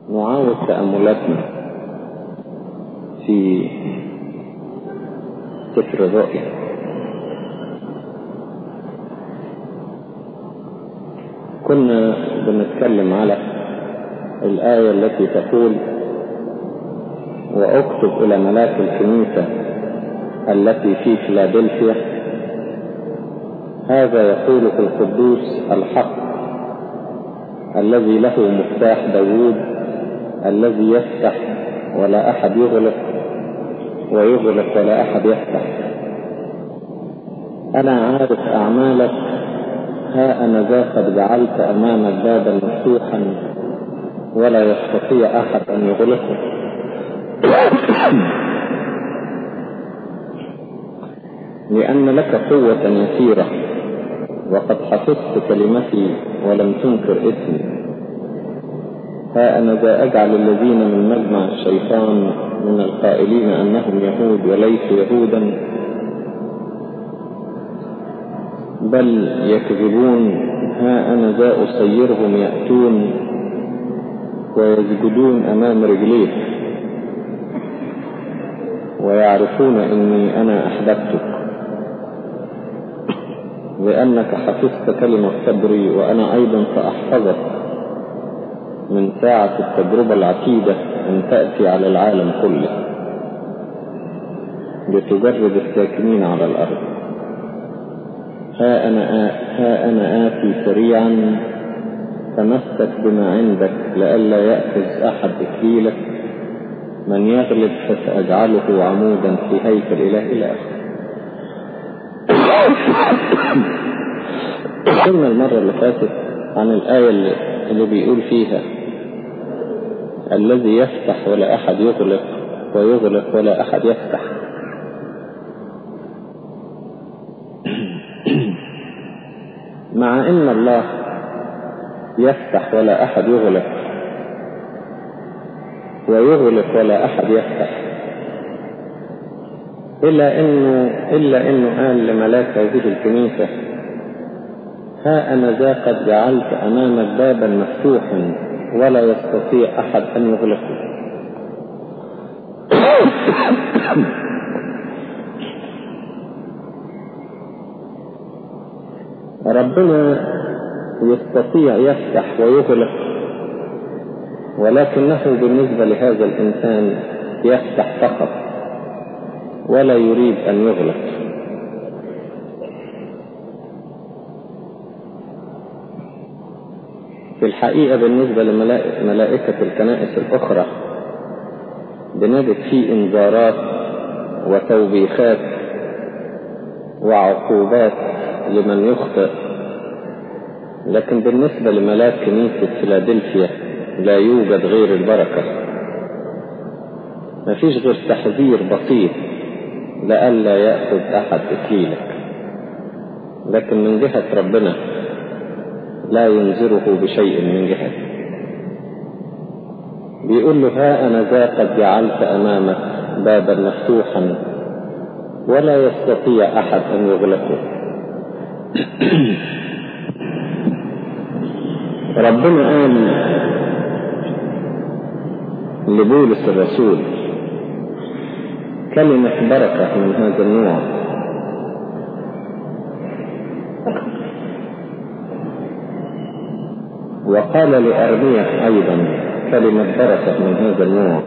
نعاود تأملاتنا في سفر الرؤيا كنا بنتكلم على الآية التي تقول وأكتب إلى ملاك الكنيسة التي في فيلادلفيا هذا يقوله القدوس الحق الذي له مفتاح داوود الذي يفتح ولا أحد يغلق ويغلق ولا أحد يفتح أنا عارف أعمالك ها أنا ذا قد جعلت أمامك بابا مفتوحا ولا يستطيع أحد أن يغلقه لأن لك قوة يسيرة وقد حفظت كلمتي ولم تنكر اسمي ها أنا ذا أجعل الذين من مجمع الشيطان من القائلين أنهم يهود وليسوا يهودا بل يكذبون ها أنا ذا أسيرهم يأتون ويسجدون أمام رجليك ويعرفون أني أنا أحببتك لأنك حفظت كلمة صبري وأنا أيضا سأحفظك من ساعة التجربة العتيدة أن تأتي على العالم كله لتجرد الساكنين على الأرض ها أنا, آ... ها أنا آتي سريعا تمسك بما عندك لئلا يأخذ أحد إكليلك من يغلب فسأجعله عمودا في هيكل إله إلى آخره قلنا المرة اللي فاتت عن الآية اللي, اللي بيقول فيها الذي يفتح ولا أحد يغلق ويغلق ولا أحد يفتح مع ان الله يفتح ولا احد يغلق ويغلق ولا احد يفتح الا انه الا انه قال لملاك هذه الكنيسه ها انا ذا قد جعلت امامك بابا مفتوحا ولا يستطيع احد ان يغلقه ربنا يستطيع يفتح ويغلق ولكنه بالنسبة لهذا الإنسان يفتح فقط ولا يريد أن يغلق في الحقيقة بالنسبة لملائكة الكنائس الأخرى بنجد فيه إنذارات وتوبيخات وعقوبات لمن يخطئ لكن بالنسبة لملاك كنيسة فيلادلفيا لا يوجد غير البركة ما فيش غير تحذير بسيط لئلا يأخذ أحد إكليلك لكن من جهة ربنا لا ينذره بشيء من جهته بيقول له ها أنا ذا قد جعلت أمامك بابا مفتوحا ولا يستطيع أحد أن يغلقه ربنا قال لبولس الرسول كلمة بركة من هذا النوع وقال لأرميا أيضا كلمة بركة من هذا النوع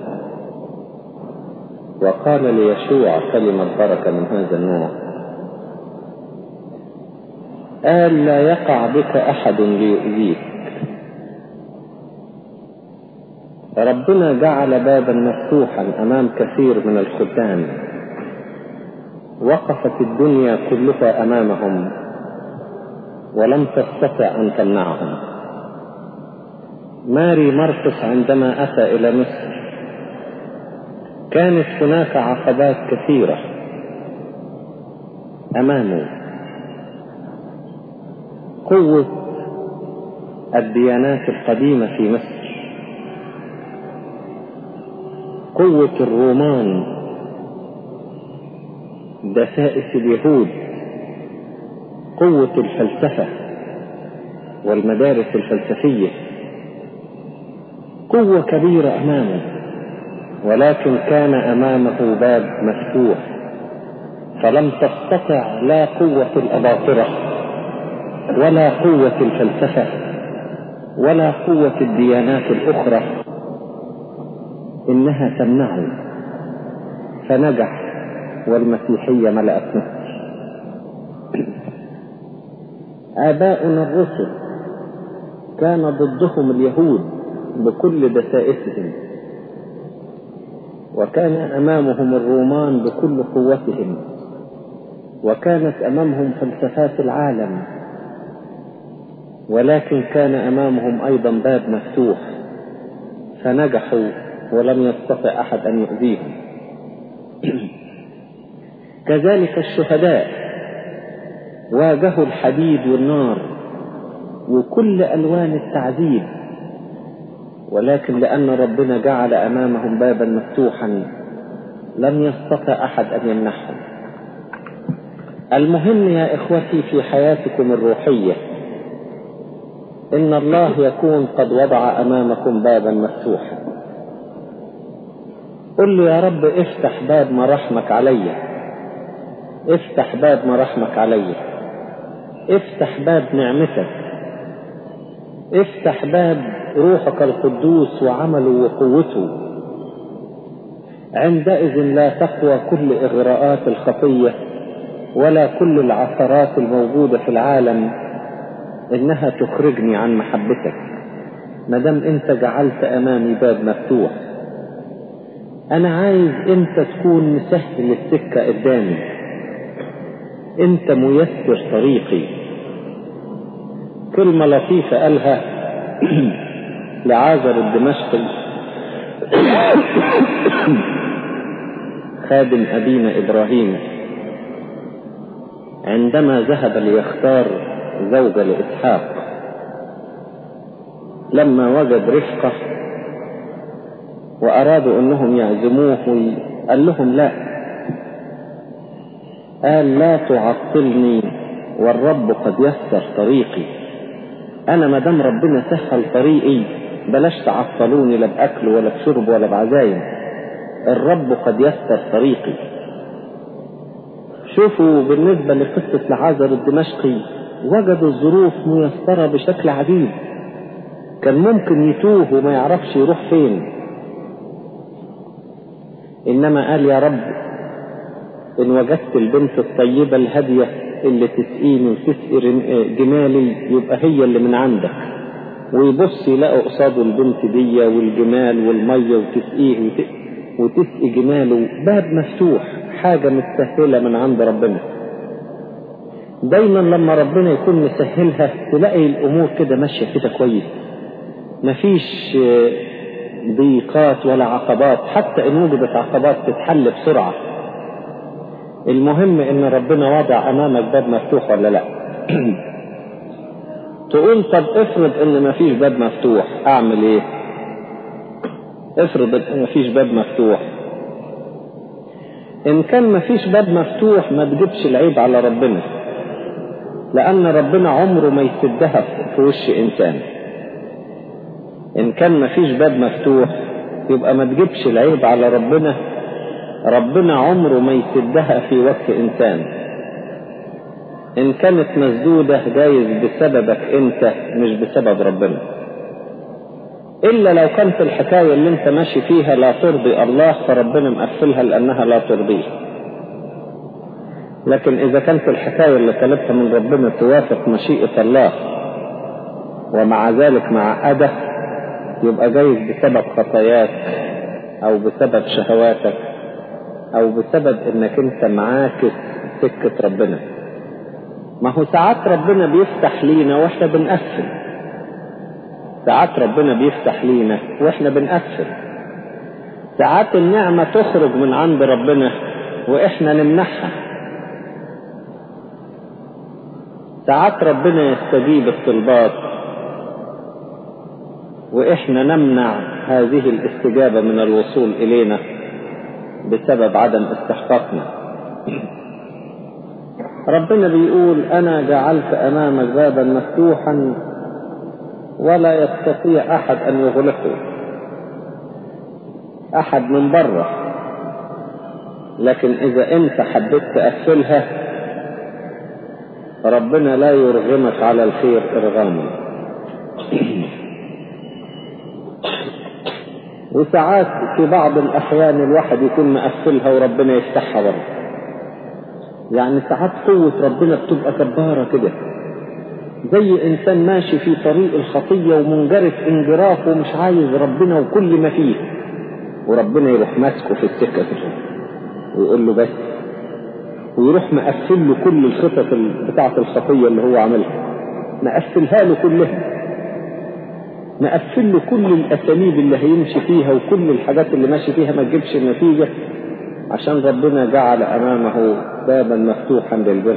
وقال ليشوع كلمة بركة من هذا النوع قال لا يقع بك أحد ليؤذيك ربنا جعل بابا مفتوحا أمام كثير من الخدام وقفت الدنيا كلها أمامهم ولم تستطع أن تمنعهم ماري مرقس عندما أتى إلى مصر كانت هناك عقبات كثيرة أمامه قوة الديانات القديمة في مصر قوة الرومان دسائس اليهود قوة الفلسفة والمدارس الفلسفية قوة كبيرة أمامه ولكن كان أمامه باب مفتوح فلم تستطع لا قوة الأباطرة ولا قوة الفلسفة ولا قوة الديانات الأخرى إنها تمنعه فنجح والمسيحية ملأت مصر آباؤنا الرسل كان ضدهم اليهود بكل دسائسهم وكان أمامهم الرومان بكل قوتهم وكانت أمامهم فلسفات العالم ولكن كان أمامهم أيضا باب مفتوح فنجحوا ولم يستطع أحد أن يؤذيهم كذلك الشهداء واجهوا الحديد والنار وكل ألوان التعذيب ولكن لأن ربنا جعل أمامهم بابا مفتوحا لم يستطع أحد أن يمنحهم المهم يا إخوتي في حياتكم الروحية إن الله يكون قد وضع أمامكم بابا مفتوحا قل له يا رب افتح باب مراحمك علي افتح باب مراحمك علي افتح باب نعمتك افتح باب روحك القدوس وعمله وقوته عندئذ لا تقوى كل إغراءات الخطية ولا كل العثرات الموجودة في العالم إنها تخرجني عن محبتك ما دام أنت جعلت أمامي باب مفتوح أنا عايز أنت تكون مسهل السكة قدامي أنت ميسر طريقي كلمة لطيفة قالها لعازر الدمشقي خادم أبينا إبراهيم عندما ذهب ليختار زوجة لإسحاق لما وجد رفقة وأرادوا أنهم يعزموه قال لهم لا قال لا تعطلني والرب قد يسر طريقي أنا ما دام ربنا سهل طريقي بلاش تعطلوني لا بأكل ولا بشرب ولا بعزايم الرب قد يسر طريقي شوفوا بالنسبة لقصة العازر الدمشقي وجدوا الظروف ميسرة بشكل عجيب كان ممكن يتوه وما يعرفش يروح فين إنما قال يا رب إن وجدت البنت الطيبة الهادية اللي تسقيني وتسقي جمالي يبقى هي اللي من عندك ويبص يلاقوا قصاده البنت دي والجمال والمية وتسقيه وتسقي جماله باب مفتوح حاجة متسهلة من عند ربنا دايما لما ربنا يكون مسهلها تلاقي الأمور كده ماشية كده كويس مفيش ضيقات ولا عقبات حتى إن وجدت عقبات تتحل بسرعة المهم إن ربنا وضع أمامك باب مفتوح ولا لا تقول طب افرض إن مفيش باب مفتوح أعمل إيه؟ افرض إن مفيش باب مفتوح إن كان مفيش باب مفتوح ما تجيبش العيب على ربنا لأن ربنا عمره ما يسدها في وش إنسان إن كان مفيش باب مفتوح يبقى ما تجيبش العيب على ربنا ربنا عمره ما يسدها في وقت إنسان إن كانت مسدودة جايز بسببك أنت مش بسبب ربنا إلا لو كانت الحكاية اللي أنت ماشي فيها لا ترضي الله فربنا مقفلها لأنها لا ترضيه لكن إذا كانت الحكاية اللي طلبتها من ربنا توافق مشيئة الله ومع ذلك معقدة يبقى جايز بسبب خطاياك أو بسبب شهواتك أو بسبب إنك أنت معاكس سكة ربنا ما هو ساعات ربنا بيفتح لينا وإحنا بنقفل ساعات ربنا بيفتح لينا وإحنا بنقفل ساعات النعمة تخرج من عند ربنا وإحنا نمنحها ساعات ربنا يستجيب الطلبات واحنا نمنع هذه الاستجابة من الوصول الينا بسبب عدم استحقاقنا ربنا بيقول انا جعلت امامك بابا مفتوحا ولا يستطيع احد ان يغلقه أحد من بره لكن إذا أنت حبيت تقفلها ربنا لا يرغمك على الخير إرغاما وساعات في بعض الأحيان الواحد يكون مقفلها وربنا يفتحها برضه يعني ساعات قوة ربنا بتبقى كبارة كده زي إنسان ماشي في طريق الخطية ومنجرف انجراف ومش عايز ربنا وكل ما فيه وربنا يروح ماسكه في السكة كده ويقول له بس ويروح مقفل له كل الخطط بتاعة الخطية اللي هو عملها مقفلها له كلها مقفل له كل الأساليب اللي هيمشي فيها وكل الحاجات اللي ماشي فيها ما تجيبش النتيجة عشان ربنا جعل أمامه بابا مفتوحا للبر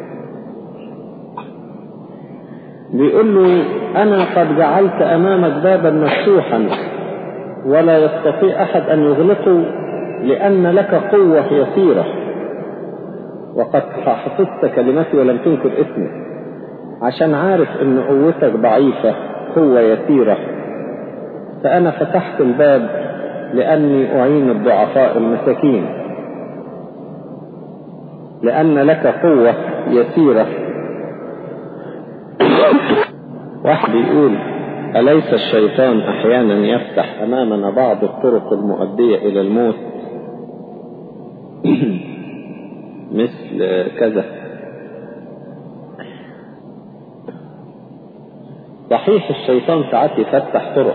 بيقول له أنا قد جعلت أمامك بابا مفتوحا ولا يستطيع أحد أن يغلقه لأن لك قوة يسيرة وقد حفظت كلمتي ولم تنكر اسمي عشان عارف ان قوتك ضعيفة قوة يسيرة فأنا فتحت الباب لأني أعين الضعفاء المساكين لأن لك قوة يسيرة واحد يقول أليس الشيطان أحيانا يفتح أمامنا بعض الطرق المؤدية إلى الموت مثل كذا صحيح الشيطان ساعات يفتح طرق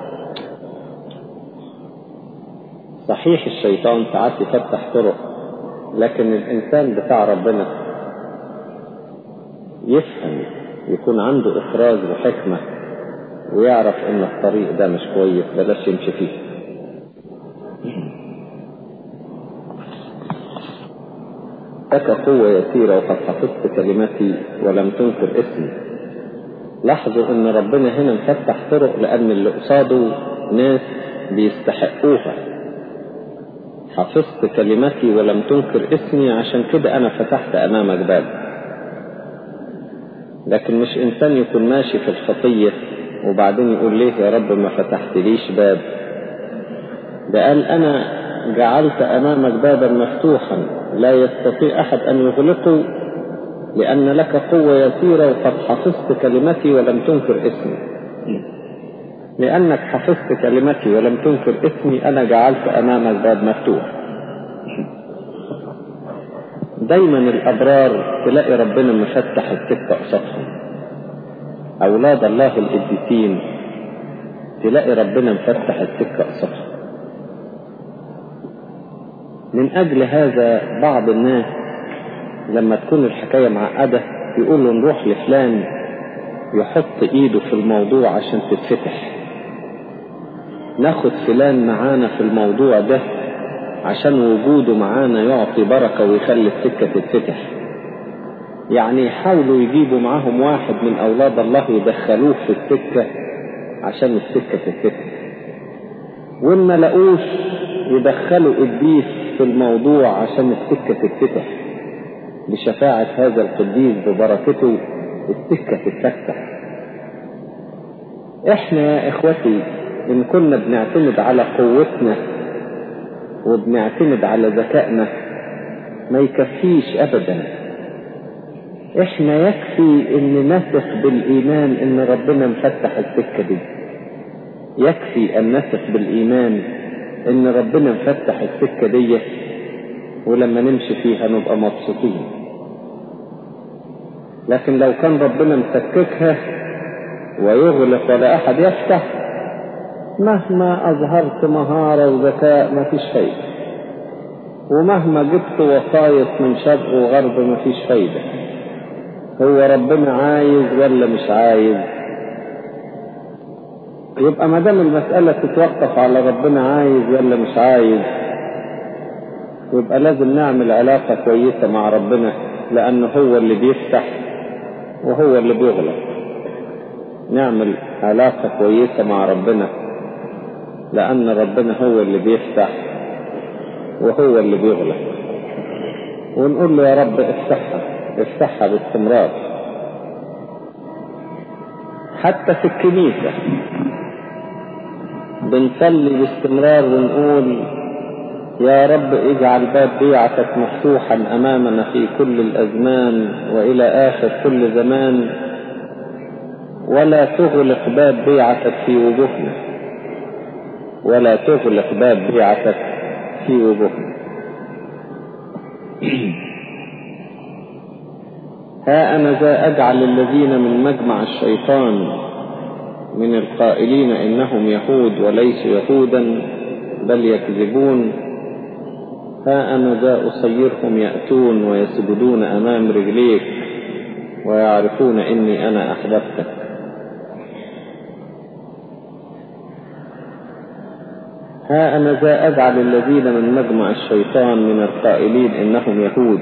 صحيح الشيطان ساعات يفتح طرق لكن الإنسان بتاع ربنا يفهم يكون عنده إفراز وحكمة ويعرف إن الطريق ده مش كويس بلاش يمشي فيه لك قوة يسيرة وقد حفظت كلمتي ولم تنكر اسمي لاحظوا ان ربنا هنا مفتح طرق لان اللي قصاده ناس بيستحقوها حفظت كلمتي ولم تنكر اسمي عشان كده انا فتحت امامك باب لكن مش انسان يكون ماشي في الخطية وبعدين يقول ليه يا رب ما فتحت ليش باب ده قال انا جعلت امامك بابا مفتوحا لا يستطيع احد ان يغلقه لأن لك قوة يسيرة وقد حفظت كلمتي ولم تنكر اسمي لأنك حفظت كلمتي ولم تنكر اسمي أنا جعلت أمامك باب مفتوح دايما الأبرار تلاقي ربنا مفتح السكة قصادهم أولاد الله القديسين تلاقي ربنا مفتح السكة قصادهم من أجل هذا بعض الناس لما تكون الحكاية معقدة يقولوا نروح لفلان يحط ايده في الموضوع عشان تتفتح ناخد فلان معانا في الموضوع ده عشان وجوده معانا يعطي بركة ويخلي السكة تتفتح يعني يحاولوا يجيبوا معاهم واحد من أولاد الله يدخلوه في السكة عشان السكة تتفتح وإن ما لقوش يدخلوا قديس في الموضوع عشان السكة تتفتح بشفاعة هذا القديس ببركته السكة تتفتح احنا يا اخوتي ان كنا بنعتمد على قوتنا وبنعتمد على ذكائنا ما يكفيش ابدا احنا يكفي ان نثق بالايمان ان ربنا مفتح السكة دي يكفي ان نثق بالايمان ان ربنا مفتح السكة دي ولما نمشي فيها نبقى مبسوطين لكن لو كان ربنا مسككها ويغلق ولا احد يفتح مهما اظهرت مهارة وذكاء ما فيش فايدة ومهما جبت وصايص من شرق وغرب ما فيش فايدة هو ربنا عايز ولا مش عايز يبقى ما دام المسألة تتوقف على ربنا عايز ولا مش عايز يبقى لازم نعمل علاقة كويسة مع ربنا لأنه هو اللي بيفتح وهو اللي بيغلق نعمل علاقة كويسة مع ربنا لأن ربنا هو اللي بيفتح وهو اللي بيغلق ونقول له يا رب افتحها افتحها باستمرار حتى في الكنيسة بنصلي باستمرار ونقول يا رب اجعل باب بيعتك مفتوحا امامنا في كل الازمان والى اخر كل زمان ولا تغلق باب بيعتك في وجوهنا ولا تغلق باب بيعتك في وجوهنا ها أنا ذا أجعل الذين من مجمع الشيطان من القائلين إنهم يهود وليسوا يهودا بل يكذبون ها أنا ذا أصيرهم يأتون ويسجدون أمام رجليك ويعرفون إني أنا أحببتك ها أنا ذا أجعل الذين من مجمع الشيطان من القائلين إنهم يهود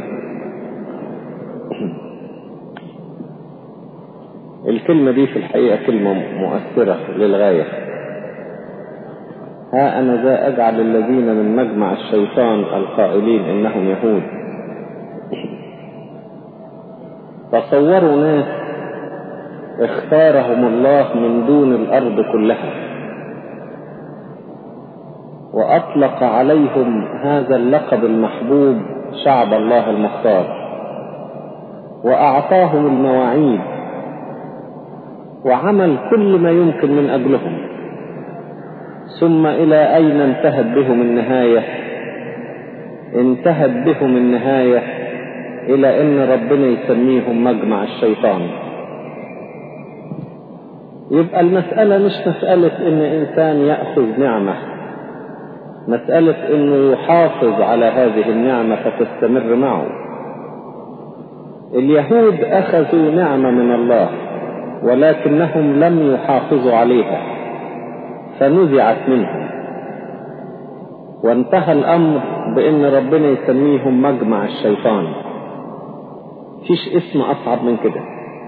الكلمة دي في الحقيقة كلمة مؤثرة للغاية ها أنا ذا أجعل الذين من مجمع الشيطان القائلين إنهم يهود تصوروا ناس اختارهم الله من دون الأرض كلها وأطلق عليهم هذا اللقب المحبوب شعب الله المختار وأعطاهم المواعيد وعمل كل ما يمكن من أجلهم ثم إلى أين انتهت بهم النهاية انتهت بهم النهاية إلى أن ربنا يسميهم مجمع الشيطان يبقى المسألة مش مسألة أن إنسان يأخذ نعمة مسألة أنه يحافظ على هذه النعمة فتستمر معه اليهود أخذوا نعمة من الله ولكنهم لم يحافظوا عليها فنزعت منهم وانتهى الأمر بأن ربنا يسميهم مجمع الشيطان فيش اسم أصعب من كده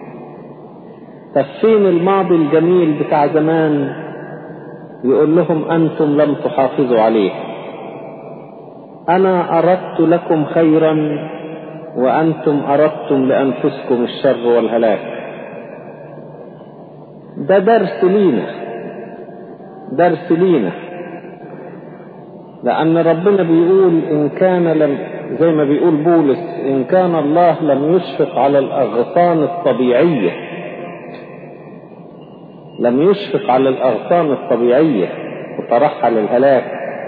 فين الماضي الجميل بتاع زمان يقول لهم أنتم لم تحافظوا عليه أنا أردت لكم خيرا وأنتم أردتم لأنفسكم الشر والهلاك ده درس لينا درس لينا لأن ربنا بيقول إن كان لم زي ما بيقول بولس إن كان الله لم يشفق على الأغصان الطبيعية لم يشفق على الأغصان الطبيعية وطرحها للهلاك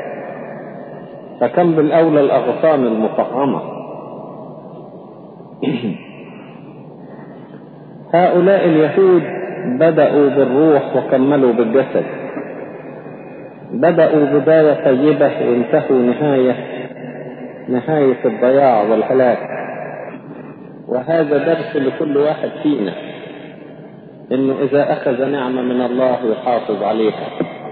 فكم بالأولى الأغصان المطعمة هؤلاء اليهود بدأوا بالروح وكملوا بالجسد بدأوا بداية طيبة وانتهوا نهاية نهاية الضياع والهلاك وهذا درس لكل واحد فينا انه اذا اخذ نعمة من الله يحافظ عليها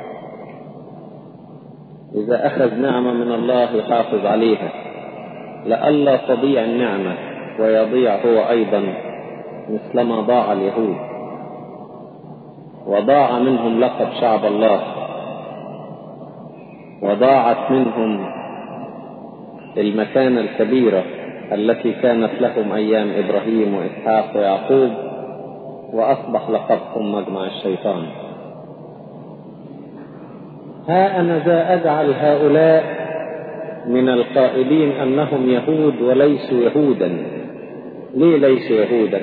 اذا اخذ نعمة من الله يحافظ عليها لئلا تضيع النعمة ويضيع هو ايضا مثلما ضاع اليهود وضاع منهم لقب شعب الله وضاعت منهم المكانة الكبيرة التي كانت لهم أيام إبراهيم وإسحاق ويعقوب وأصبح لقبهم مجمع الشيطان ها أنا ذا أجعل هؤلاء من القائلين أنهم يهود وليسوا يهودا ليه ليسوا يهودا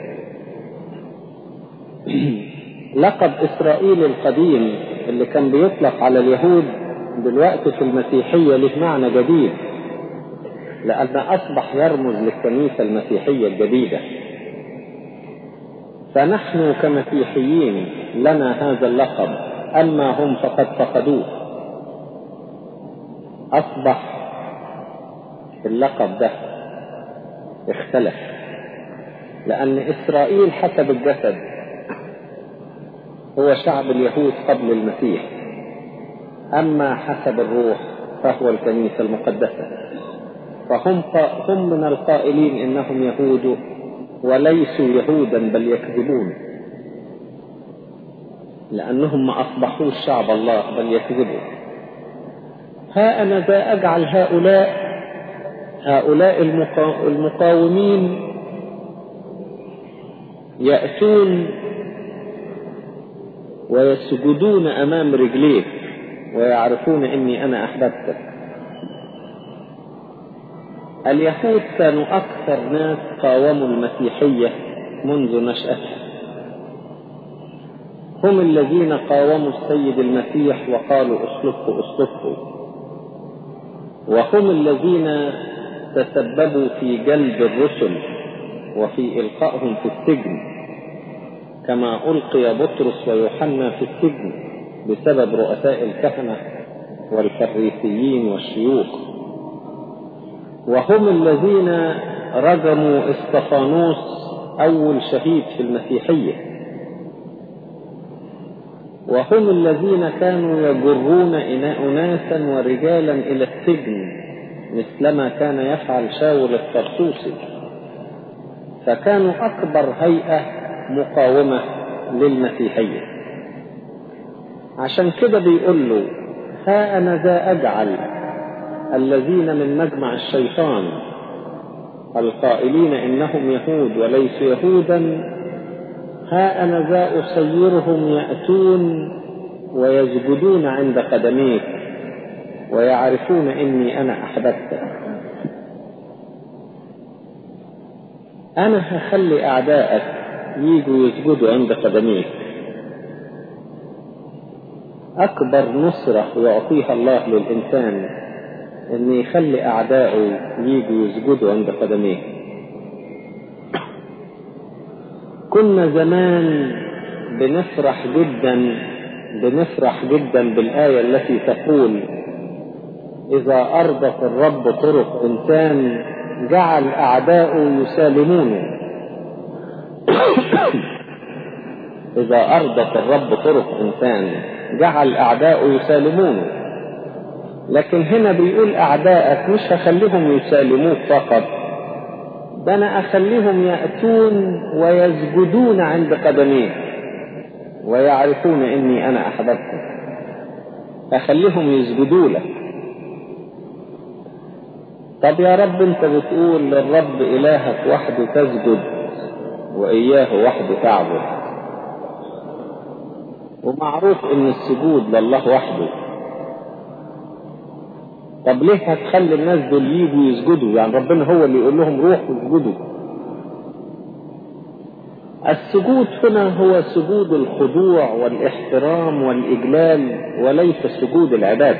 لقب إسرائيل القديم اللي كان بيطلق على اليهود دلوقتي في المسيحية له معنى جديد لأن أصبح يرمز للكنيسة المسيحية الجديدة فنحن كمسيحيين لنا هذا اللقب أما هم فقد فقدوه أصبح اللقب ده اختلف لأن إسرائيل حسب الجسد هو شعب اليهود قبل المسيح أما حسب الروح فهو الكنيسة المقدسة فهم هم من القائلين إنهم يهود وليسوا يهودا بل يكذبون لأنهم ما أصبحوش شعب الله بل يكذبون ها أنا ذا أجعل هؤلاء هؤلاء المقاومين يأتون ويسجدون أمام رجليك ويعرفون إني أنا أحببتك اليهود كانوا أكثر ناس قاوموا المسيحية منذ نشأتها هم الذين قاوموا السيد المسيح وقالوا اسلكوا اسلكوا وهم الذين تسببوا في جلب الرسل وفي إلقائهم في السجن كما ألقي بطرس ويوحنا في السجن بسبب رؤساء الكهنة والفريسيين والشيوخ وهم الذين رجموا استفانوس أول شهيد في المسيحية وهم الذين كانوا يجرون أناسا ورجالا إلى السجن مثلما كان يفعل شاول الطرسوسي فكانوا أكبر هيئة مقاومة للمسيحية عشان كده بيقول له ها أنا ذا أجعل الذين من مجمع الشيطان القائلين إنهم يهود وليسوا يهودا ها أنا ذا أصيرهم يأتون ويسجدون عند قدميك ويعرفون إني أنا أحببتك أنا هخلي أعدائك يجوا يسجدوا عند قدميك أكبر نصرة يعطيها الله للإنسان إن يخلي أعدائه يجوا يسجدوا عند قدميه كنا زمان بنفرح جدا بنفرح جدا بالآية التي تقول إذا أرضت الرب طرق إنسان جعل أعداؤه يسالمونه إذا أرضت الرب طرق إنسان جعل أعداؤه يسالمونه لكن هنا بيقول أعداءك مش هخليهم يسالموك فقط ده أنا أخليهم يأتون ويسجدون عند قدميك ويعرفون إني أنا أحببتك أخليهم يسجدوا لك طب يا رب أنت بتقول للرب إلهك وحده تسجد وإياه وحده تعبد ومعروف إن السجود لله وحده طب ليه هتخلي الناس دول يجوا يسجدوا يعني ربنا هو اللي يقول لهم روحوا اسجدوا السجود هنا هو سجود الخضوع والاحترام والإجلال وليس سجود العبادة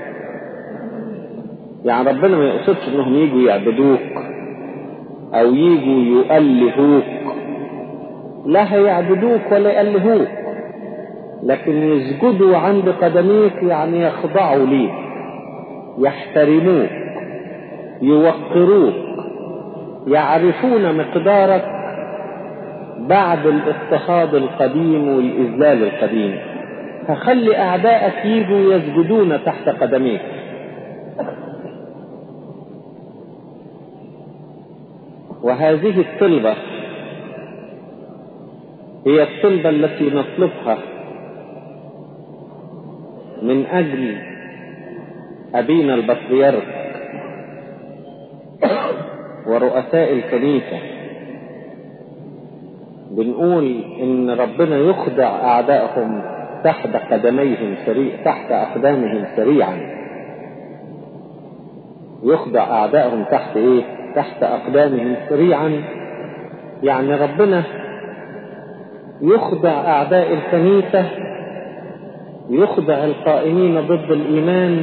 يعني ربنا ما يقصدش انهم يجوا يعبدوك او يجوا يؤلهوك لا هيعبدوك ولا يألهوك لكن يسجدوا عند قدميك يعني يخضعوا ليك يحترموك يوقروك يعرفون مقدارك بعد الاضطهاد القديم والإذلال القديم فخلي أعدائك يجوا يسجدون تحت قدميك وهذه الطلبة هي الطلبة التي نطلبها من أجل أبينا البطريرك ورؤساء الكنيسة بنقول إن ربنا يخدع أعدائهم تحت قدميهم سريع تحت أقدامهم سريعا يخدع أعدائهم تحت إيه؟ تحت أقدامهم سريعا يعني ربنا يخدع أعداء الكنيسة يخدع القائمين ضد الإيمان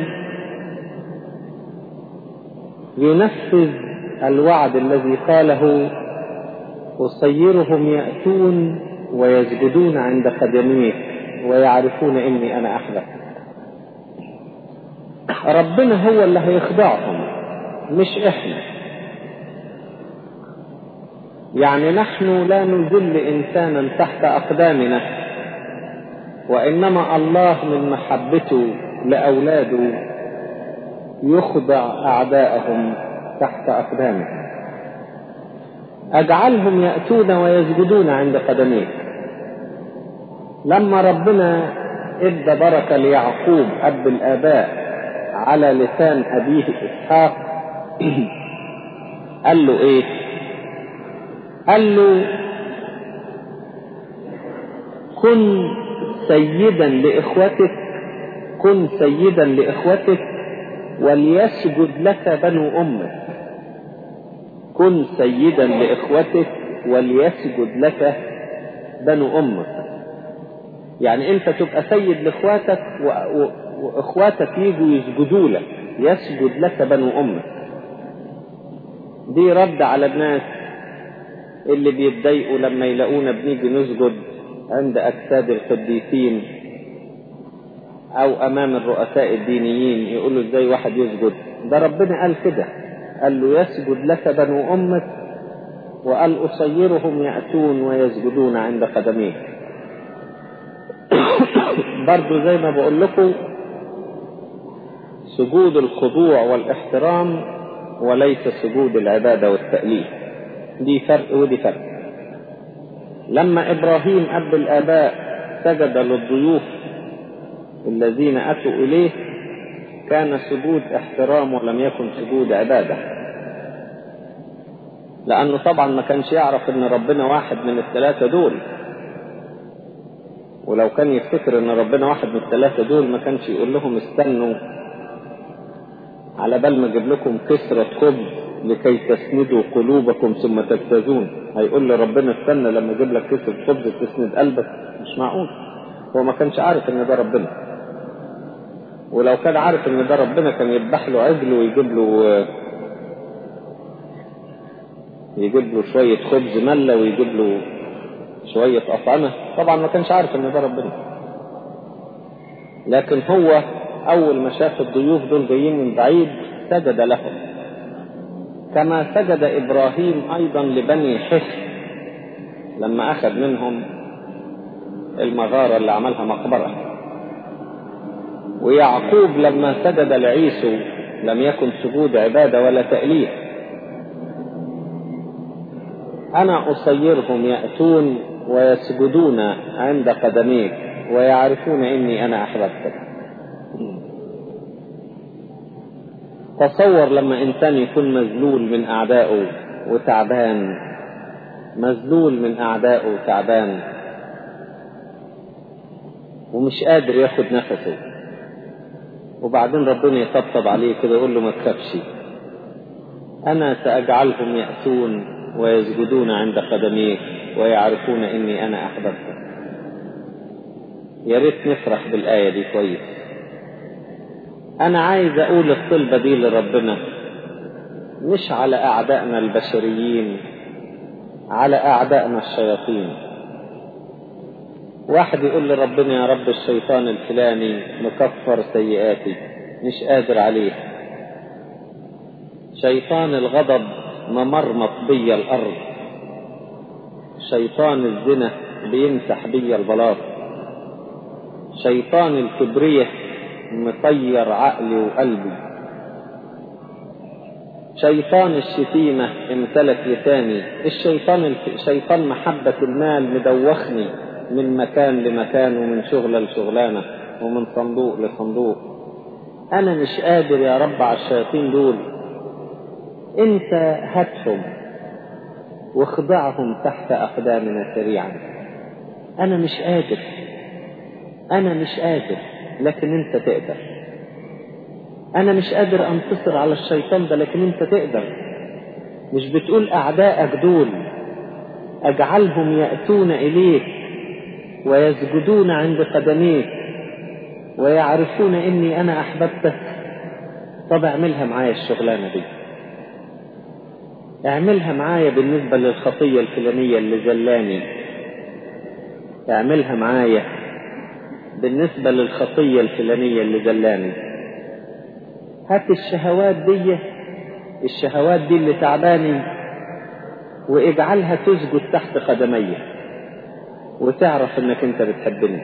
ينفذ الوعد الذي قاله أصيرهم يأتون ويسجدون عند قدميك ويعرفون إني أنا أحبك ربنا هو اللي هيخدعهم مش إحنا يعني نحن لا نذل إنسانا تحت أقدامنا وإنما الله من محبته لأولاده يخضع أعداءهم تحت أقدامهم أجعلهم يأتون ويسجدون عند قدميك لما ربنا ادى بركة ليعقوب أب الآباء على لسان أبيه إسحاق قال له إيه قال له كن سيدا لإخوتك كن سيدا لإخوتك وليسجد لك بنو أمك كن سيدا لإخوتك وليسجد لك بنو أمك يعني أنت تبقى سيد لإخواتك و... و... وإخواتك يجوا يسجدوا لك يسجد لك بنو أمك دي رد على الناس اللي بيتضايقوا لما يلاقونا بنيجي نسجد عند أجساد القديسين أو أمام الرؤساء الدينيين يقولوا إزاي واحد يسجد ده ربنا قال كده قال له يسجد لك بنو أمك وقال أصيرهم يأتون ويسجدون عند قدميك برضو زي ما بقول لكم سجود الخضوع والاحترام وليس سجود العبادة والتأليف دي فرق ودي فرق لما إبراهيم أب الآباء سجد للضيوف الذين أتوا إليه كان سجود احترام ولم يكن سجود عبادة لأنه طبعا ما كانش يعرف أن ربنا واحد من الثلاثة دول ولو كان يفتكر أن ربنا واحد من الثلاثة دول ما كانش يقول لهم استنوا على بال ما اجيب لكم كسرة خبز لكي تسندوا قلوبكم ثم تجتازون هيقول لي ربنا استنى لما اجيب لك كسرة خبز تسند قلبك مش معقول هو ما كانش عارف ان ده ربنا ولو كان عارف ان ده ربنا كان يذبح له عجل ويجيب له يجيب له شوية خبز ملة ويجيب له شوية أطعمة طبعا ما كانش عارف ان ده ربنا لكن هو أول ما شاف الضيوف دول جايين من بعيد سجد لهم كما سجد إبراهيم أيضا لبني حس لما أخذ منهم المغارة اللي عملها مقبرة ويعقوب لما سجد لعيسو لم يكن سجود عبادة ولا تأليف أنا أصيرهم يأتون ويسجدون عند قدميك ويعرفون إني أنا أحببتك تصور لما إنسان يكون مذلول من أعدائه وتعبان مذلول من أعدائه وتعبان ومش قادر ياخد نفسه وبعدين ربنا يطبطب عليه كده يقول له ما تخافش أنا سأجعلهم يأتون ويسجدون عند قدميك ويعرفون إني أنا أحببتك يا ريت نفرح بالآية دي كويس أنا عايز أقول الطلبة دي لربنا مش على أعدائنا البشريين على أعدائنا الشياطين واحد يقول لربنا يا رب الشيطان الفلاني مكفر سيئاتي مش قادر عليه شيطان الغضب ممرمط بيا الأرض شيطان الزنا بيمسح بيا البلاط شيطان الكبرية مطير عقلي وقلبي شيطان الشتيمة امتلك لساني الشيطان شيطان محبة المال مدوخني من مكان لمكان ومن شغلة لشغلانة ومن صندوق لصندوق أنا مش قادر يا رب على الشياطين دول أنت هاتهم واخضعهم تحت أقدامنا سريعا أنا مش قادر أنا مش قادر لكن أنت تقدر أنا مش قادر أنتصر على الشيطان ده لكن أنت تقدر مش بتقول أعدائك دول أجعلهم يأتون إليك ويسجدون عند قدميك ويعرفون إني أنا أحببتك طب اعملها معايا الشغلانة دي اعملها معايا بالنسبة للخطية الفلانية اللي زلاني اعملها معايا بالنسبة للخطية الفلانية اللي زلاني هات الشهوات دي الشهوات دي اللي تعباني واجعلها تسجد تحت قدمي وتعرف انك انت بتحبني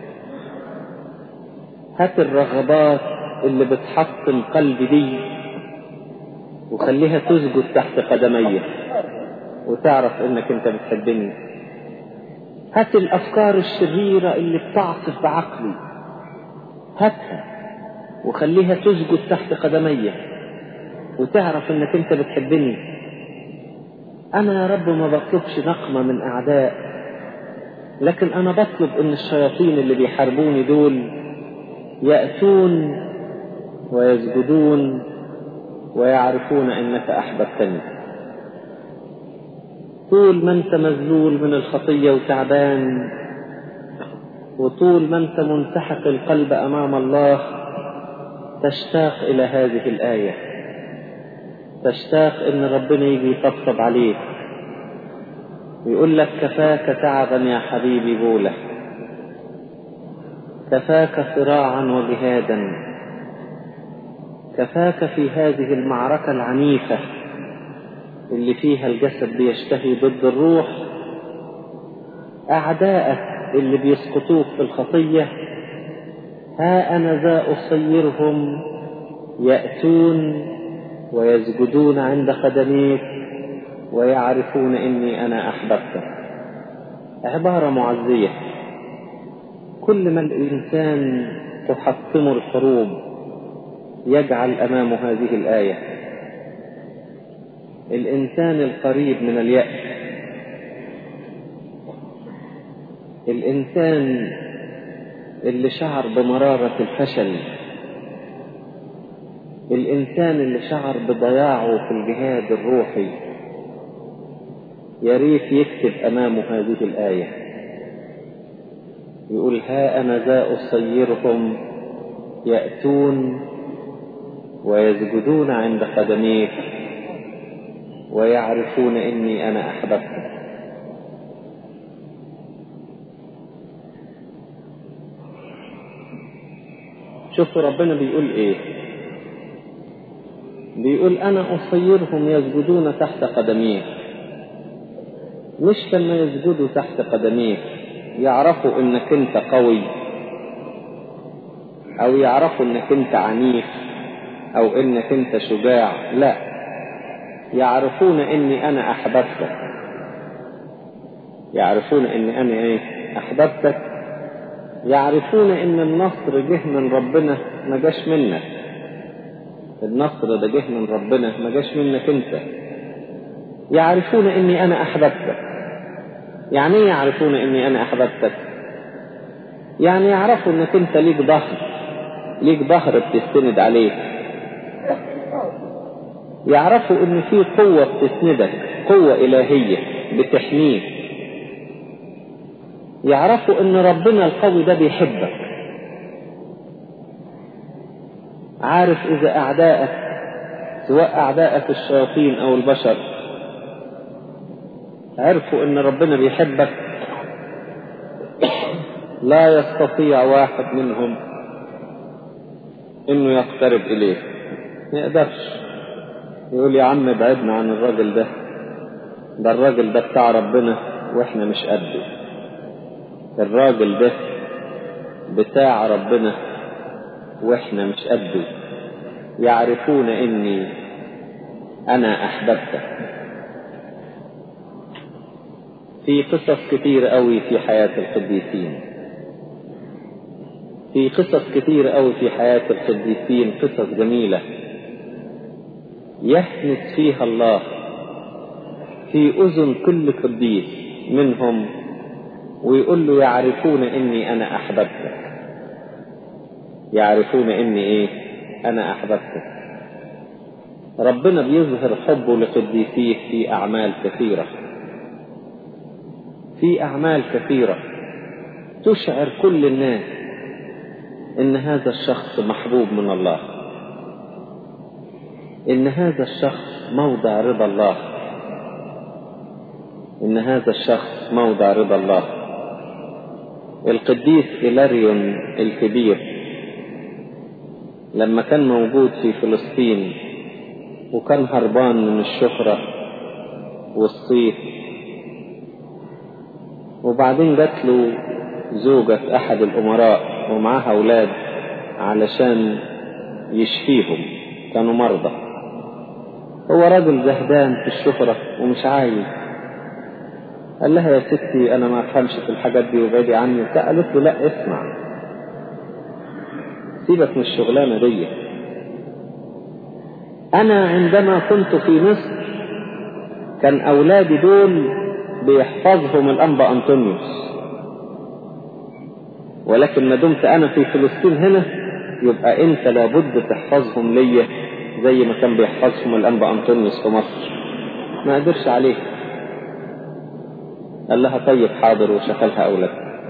هات الرغبات اللي بتحطم قلبي دي وخليها تسجد تحت قدمي وتعرف انك انت بتحبني هات الافكار الشريرة اللي بتعصف بعقلي هاتها وخليها تسجد تحت قدمي وتعرف انك انت بتحبني انا يا رب ما بطلبش نقمة من اعداء لكن انا بطلب ان الشياطين اللي بيحاربوني دول يأتون ويسجدون ويعرفون أنك أحببتني طول ما أنت مذلول من الخطية وتعبان وطول ما أنت منسحق القلب أمام الله تشتاق إلى هذه الآية تشتاق إن ربنا يجي يطبطب عليك ويقول لك كفاك تعبا يا حبيبي بوله كفاك صراعا وجهادا كفاك في هذه المعركة العنيفة اللي فيها الجسد بيشتهي ضد الروح أعداءك اللي بيسقطوك في الخطية ها أنا ذا أصيرهم يأتون ويسجدون عند قدميك ويعرفون إني أنا أحببتك عبارة معزية كل ما الإنسان تحطمه الحروب يجعل أمامه هذه الآية الإنسان القريب من اليأس الإنسان اللي شعر بمرارة الفشل الإنسان اللي شعر بضياعه في الجهاد الروحي يا ريت يكتب أمامه هذه الآية يقول ها أنا ذا أصيرهم يأتون ويسجدون عند قدميك ويعرفون إني أنا أحببتك شوفوا ربنا بيقول إيه بيقول أنا أصيرهم يسجدون تحت قدميك مش لما يسجدوا تحت قدميك يعرفوا انك انت قوي او يعرفوا انك انت عنيف او انك انت شجاع لا يعرفون اني انا احببتك يعرفون اني انا ايه احببتك يعرفون ان النصر جه من ربنا ما جاش منك النصر ده جه من ربنا ما جاش منك انت يعرفون اني انا احببتك يعني ايه يعرفون اني انا احببتك يعني يعرفوا انك انت ليك ظهر ليك ظهر بتستند عليه يعرفوا ان في قوة بتسندك قوة الهية بتحميك يعرفوا ان ربنا القوي ده بيحبك عارف اذا اعدائك سواء اعدائك الشياطين او البشر عرفوا ان ربنا بيحبك لا يستطيع واحد منهم انه يقترب اليك ما يقدرش يقول يا عم ابعدنا عن الراجل ده ده الراجل ده بتاع ربنا واحنا مش قده الراجل ده بتاع ربنا واحنا مش قده يعرفون اني انا احببتك في قصص كتير قوي في حياة القديسين في قصص كتير قوي في حياة القديسين قصص جميلة يحنس فيها الله في أذن كل قديس منهم ويقول له يعرفون إني أنا أحببتك يعرفون إني إيه أنا أحببتك ربنا بيظهر حبه لقديسيه في أعمال كثيرة في أعمال كثيرة تشعر كل الناس إن هذا الشخص محبوب من الله إن هذا الشخص موضع رضا الله إن هذا الشخص موضع رضا الله القديس إلاريون الكبير لما كان موجود في فلسطين وكان هربان من الشهرة والصيت وبعدين جات له زوجة أحد الأمراء ومعاها أولاد علشان يشفيهم كانوا مرضى هو راجل زهدان في الشهرة ومش عايز قال لها يا ستي أنا ما أفهمش في الحاجات دي وبعدي عني قالت له لا اسمع سيبك من الشغلانة دي أنا عندما كنت في مصر كان أولادي دول بيحفظهم الأنبا أنطونيوس ولكن ما دمت أنا في فلسطين هنا يبقى انت لابد تحفظهم ليا زي ما كان بيحفظهم الانبا انطونيوس في مصر ما قدرش عليه قال لها طيب حاضر وشغلها اولاد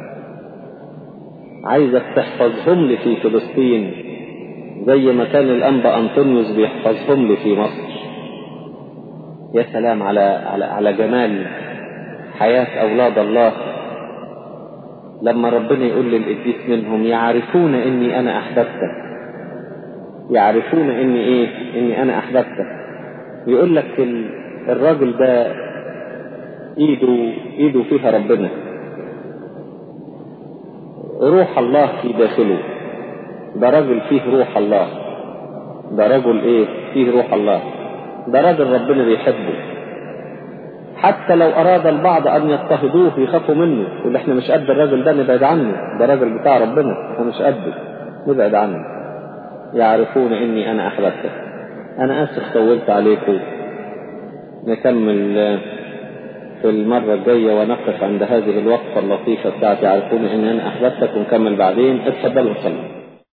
عايزك تحفظهم لي في فلسطين زي ما كان الانبا انطونيوس بيحفظهم لي في مصر يا سلام على على على جمال حياة أولاد الله لما ربنا يقول للقديس منهم يعرفون إني أنا أحببتك يعرفون إني إيه إني أنا أحببتك يقول لك الراجل ده إيده إيده فيها ربنا روح الله في داخله ده راجل فيه روح الله ده رجل إيه فيه روح الله ده راجل ربنا بيحبه حتى لو أراد البعض أن يضطهدوه يخافوا منه يقول احنا مش قد الراجل ده نبعد عنه ده راجل بتاع ربنا احنا مش قده نبعد عنه يعرفون إني أنا أحببتك أنا آسف طولت عليكم نكمل في المرة الجاية ونقف عند هذه الوقفة اللطيفة بتاعت يعرفون إني أنا أحببتك ونكمل بعدين اتفضلوا صلوا